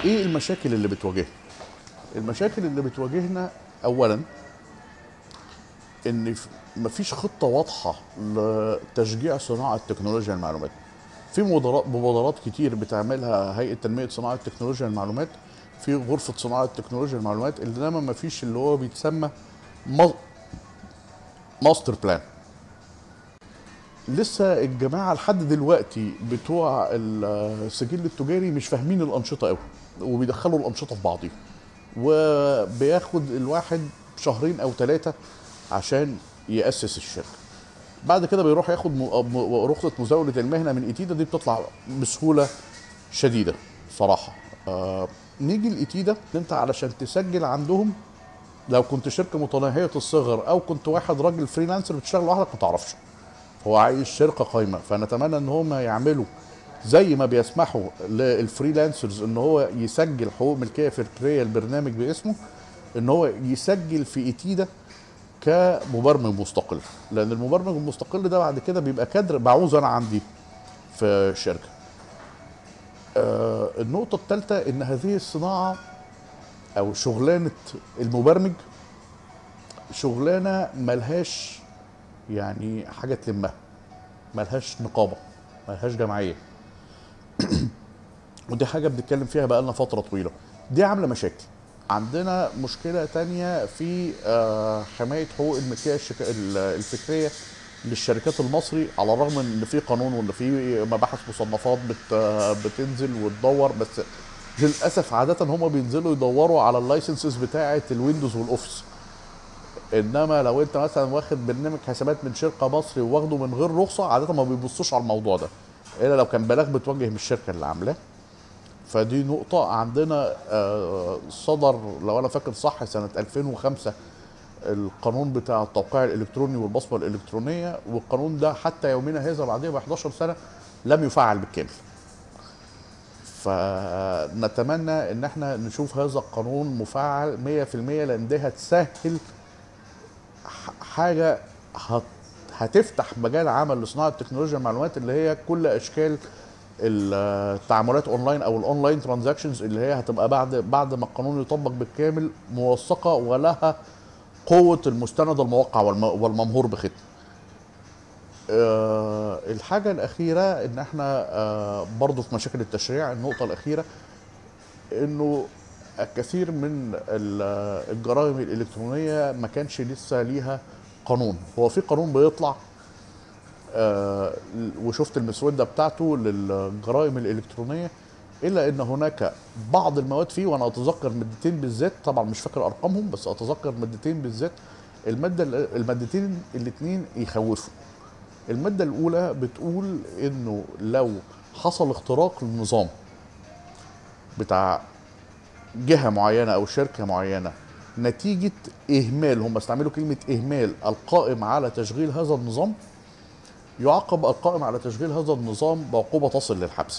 ايه المشاكل اللي بتواجهنا المشاكل اللي بتواجهنا اولا ان ف- مفيش خطه واضحه لتشجيع صناعه تكنولوجيا المعلومات في مبادرات مبادرات كتير بتعملها هيئه تنميه صناعه تكنولوجيا المعلومات في غرفه صناعه تكنولوجيا المعلومات انما مفيش اللي هو بيتسمى ما- ماستر بلان لسه الجماعه لحد دلوقتي بتوع السجل التجاري مش فاهمين الانشطه قوي وبيدخلوا الانشطه في بعضيها وبياخد الواحد شهرين او ثلاثه عشان ياسس الشركه بعد كده بيروح ياخد م- م- رخصه مزاوله المهنه من ايتيدا دي بتطلع بسهوله شديده صراحه آه نيجي لايتيدا انت علشان تسجل عندهم لو كنت شركه متناهيه الصغر او كنت واحد راجل فريلانسر بتشتغل لوحدك ما تعرفش هو عايز شركه قايمه فنتمنى ان هم يعملوا زي ما بيسمحوا للفريلانسرز ان هو يسجل حقوق ملكيه فكريه البرنامج باسمه ان هو يسجل في ايتيدا كمبرمج مستقل لان المبرمج المستقل ده بعد كده بيبقى كادر بعوز انا عندي في الشركه آه النقطه الثالثه ان هذه الصناعه او شغلانه المبرمج شغلانه ملهاش يعني حاجه تلمها ملهاش نقابه ملهاش جمعيه ودي حاجه بنتكلم فيها بقالنا فتره طويله دي عامله مشاكل عندنا مشكله تانية في آه، حمايه حقوق الملكيه الشك- ال- الفكريه للشركات المصري على الرغم ان في قانون وان في مباحث مصنفات بت بتنزل وتدور بس للاسف عاده هم بينزلوا يدوروا على اللايسنسز بتاعه الويندوز والاوفيس انما لو انت مثلا واخد برنامج حسابات من شركه مصري واخده من غير رخصه عاده ما بيبصوش على الموضوع ده الا لو كان بلاغ بتوجه من الشركه اللي عاملاه فدي نقطة عندنا آه، صدر لو أنا فاكر صح سنة 2005 القانون بتاع التوقيع الإلكتروني والبصمة الإلكترونية والقانون ده حتى يومنا هذا بعديه ب 11 سنة لم يفعل بالكامل. فنتمنى ان احنا نشوف هذا القانون مفعل 100% لان دي هتسهل ح- حاجه هت هتفتح مجال عمل لصناعه تكنولوجيا المعلومات اللي هي كل اشكال التعاملات اونلاين او الاونلاين ترانزاكشنز اللي هي هتبقى بعد بعد ما القانون يطبق بالكامل موثقه ولها قوه المستند الموقع والم- والممهور بختم. آه، الحاجه الاخيره ان احنا آه، برضو في مشاكل التشريع النقطه الاخيره انه الكثير من ال- الجرائم الالكترونيه ما كانش لسه ليها قانون هو في قانون بيطلع آه، وشفت المسوده بتاعته للجرائم الالكترونيه الا ان هناك بعض المواد فيه وانا اتذكر مادتين بالذات طبعا مش فاكر ارقامهم بس اتذكر مادتين بالذات الماده المادتين الاثنين يخوفوا الماده الاولى بتقول انه لو حصل اختراق للنظام بتاع جهه معينه او شركه معينه نتيجه اهمال هم استعملوا كلمه اهمال القائم على تشغيل هذا النظام يعاقب القائم على تشغيل هذا النظام بعقوبه تصل للحبس.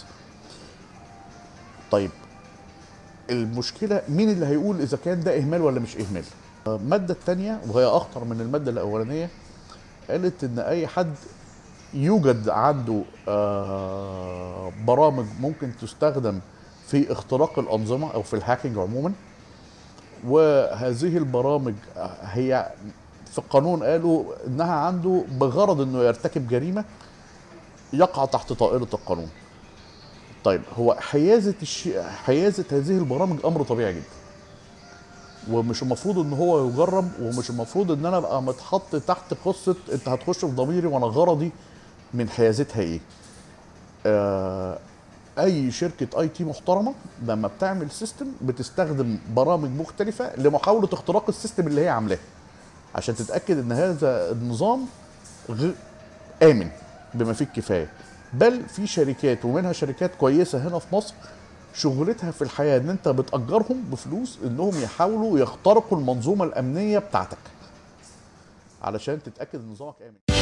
طيب المشكله مين اللي هيقول اذا كان ده اهمال ولا مش اهمال؟ الماده الثانيه وهي اخطر من الماده الاولانيه قالت ان اي حد يوجد عنده آه، برامج ممكن تستخدم في اختراق الانظمه او في الهاكينج عموما وهذه البرامج آه، هي في القانون قالوا انها عنده بغرض انه يرتكب جريمه يقع تحت طائله القانون. طيب هو حيازه الش... حيازه هذه البرامج امر طبيعي جدا. ومش المفروض ان هو يجرب ومش المفروض ان انا ابقى متحط تحت قصه انت هتخش في ضميري وانا غرضي من حيازتها ايه. آه اي شركه اي تي محترمه لما بتعمل سيستم بتستخدم برامج مختلفه لمحاوله اختراق السيستم اللي هي عاملاه. عشان تتاكد ان هذا النظام غ... امن بما فيه الكفايه بل في شركات ومنها شركات كويسه هنا في مصر شغلتها في الحياه ان انت بتاجرهم بفلوس انهم يحاولوا يخترقوا المنظومه الامنيه بتاعتك علشان تتاكد ان نظامك امن